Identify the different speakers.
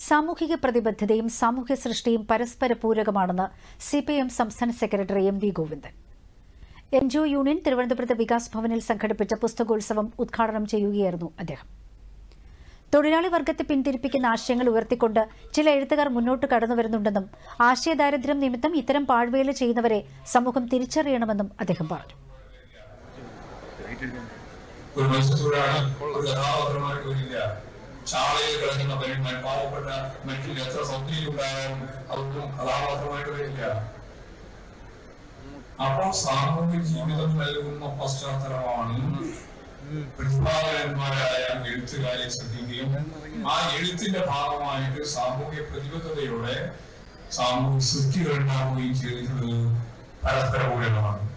Speaker 1: സാമൂഹിക പ്രതിബദ്ധതയും സാമൂഹ്യ സൃഷ്ടിയും പരസ്പര പൂരകമാണെന്ന് സി പി എം സംസ്ഥാന secretary M V Govindan N G O union തിരുവനന്തപുരത്ത് വികാസ് ഭവനിൽ സംഘടിപ്പിച്ച പുസ്തകോത്സവം ഉദ്ഘാടനം ചെയ്യുകയായിരുന്നു അദ്ദേഹം തൊഴിലാളി വർഗത്തെ പിന്തിരിപ്പിക്കുന്ന ആശയങ്ങൾ ഉയർത്തിക്കൊണ്ട് ചില എഴുത്തുകാർ മുന്നോട്ട് കടന്നു വരുന്നുണ്ടെന്നും ആശയദാരിദ്ര്യം നിമിത്തം ഇത്തരം പാഴ്വേല ചെയ്യുന്നവരെ സമൂഹം തിരിച്ചറിയണമെന്നും അദ്ദേഹം പറഞ്ഞു
Speaker 2: ഒരു മത്സ്യത്തൊഴിലാളി ഒരു കഥാപാത്രമായിട്ട് വരില്ല ചാളയിൽ കിടക്കുന്ന പയ്യന്മാർ പാവപ്പെട്ട മനുഷ്യന് എത്ര സൗന്ദര്യം ഉണ്ടായാലും അതൊന്നും കഥാപാത്രമായിട്ട് വരില്ല അപ്പോൾ സാമൂഹിക ജീവിതം നൽകുന്ന പശ്ചാത്തലമാണ് പ്രതിഭാകരന്മാരായ എഴുത്തുകാരെ ശ്രദ്ധിക്കുകയും ആ എഴുത്തിന്റെ ഭാഗമായിട്ട് സാമൂഹ്യ പ്രതിബദ്ധതയോടെ സാമൂഹ്യ സൃഷ്ടികൾ ഉണ്ടാവുകയും ചെയ്തിട്ടുള്ളത് പരസ്പര പൂരകമാണ്